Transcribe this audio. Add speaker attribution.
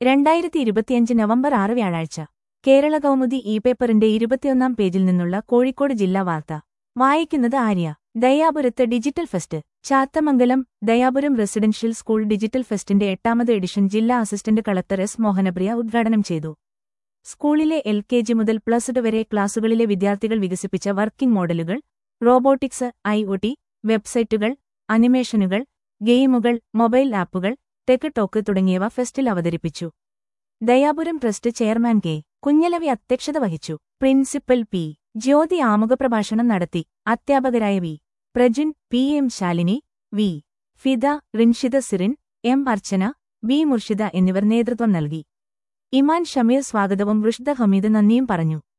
Speaker 1: രണ്ടായിരത്തി ഇരുപത്തിയഞ്ച് നവംബർ ആറ് വ്യാഴാഴ്ച കേരള കൗമുദി ഇ പേപ്പറിന്റെ ഇരുപത്തിയൊന്നാം പേജിൽ നിന്നുള്ള കോഴിക്കോട് ജില്ലാ വാർത്ത വായിക്കുന്നത് ആര്യ ദയാപുരത്ത് digital fest Chathamangalam Dayapuram residential school digital ഫെസ്റ്റിന്റെ എട്ടാമത് എഡിഷൻ ജില്ലാ അസിസ്റ്റന്റ് കളക്ടർ എസ് മോഹനപ്രിയ ഉദ്ഘാടനം ചെയ്തു സ്കൂളിലെ എൽ കെ ജി മുതൽ പ്ലസ് ടു വരെ ക്ലാസുകളിലെ വിദ്യാർത്ഥികൾ വികസിപ്പിച്ച വർക്കിംഗ് മോഡലുകൾ റോബോട്ടിക്സ് ഐ ഒ ടി വെബ്സൈറ്റുകൾ അനിമേഷനുകൾ ഗെയിമുകൾ മൊബൈൽ ആപ്പുകൾ ടെക് ടോക്ക് തുടങ്ങിയവ ഫെസ്റ്റിൽ അവതരിപ്പിച്ചു Dayapuram trust chairman K Kunhalavi അധ്യക്ഷത വഹിച്ചു പ്രിൻസിപ്പൽ പി ജ്യോതി ആമുഖപ്രഭാഷണം നടത്തി അധ്യാപകരായ V Prajin P M Shalini V Fida Rinshida Sirin M Archana V Murshida എന്നിവർ നേതൃത്വം നൽകി ഇമാൻ ഷമീർ സ്വാഗതവും റുഷ്ദ ഹമീദ് നന്ദിയും പറഞ്ഞു